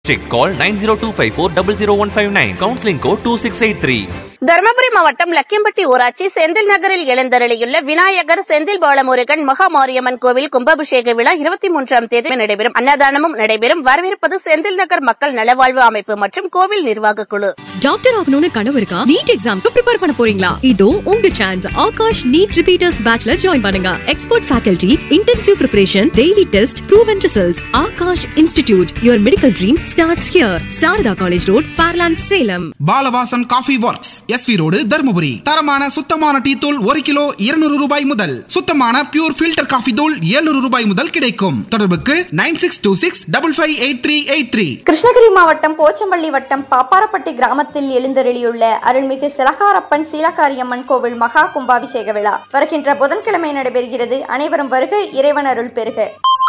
Check call 90254 Counseling code 2683. Dharmapuri மாவட்டம் லக்கியம்பட்டி ஊராட்சி செந்தில் நகரில் எழுந்தருளியுள்ள விநாயகர் செந்தில் பாலமுருகன் மகா மாரியம்மன் கோவில் கும்பாபிஷேக விழா இருபத்தி மூன்றாம் தேதி நடைபெறும் அன்னதானமும் நடைபெறும் வரவிருப்பது செந்தில் நகர் மக்கள் நலவாழ்வு அமைப்பு மற்றும் கோவில் நிர்வாக குழு டாக்டர் ஆகணும்னு கனவு இருக்கா நீட் எக்ஸாம்க்கு ப்ரிப்பேர் பண்ண போறீங்களா இதோ உங்க சான்ஸ் ஆகாஷ் நீட் ரிப்பீட்டர்ஸ் பேட்ச்ல ஜாயின் பண்ணுங்க expert faculty intensive preparation daily test proven results Aakash institute your medical dream starts here Sharada college road Fairland Salem Balavasan coffee works SV road Dharmapuri தரமான சுத்தமான டீ தூள் ஒரு கிலோ இருநூறு ரூபாய் முதல் சுத்தமான பியூர் ஃபில்டர் காஃபி தூள் 700 ரூபாய் முதல் கிடைக்கும் தொடர்புக்கு nine six two six double five eight three eight three Krishnagiri மாவட்டம் போச்சம்பள்ளி வட்டம் பாப்பாரப்பட்டி கிராமத்தில் எழுந்தருளியுள்ள அருள்மிகு சிலகாரப்பன் சீலகாரியம்மன் கோவில் மகா கும்பாபிஷேக விழா வருகின்ற புதன்கிழமை நடைபெறுகிறது அனைவரும் வருக இறைவன் அருள் பெறுக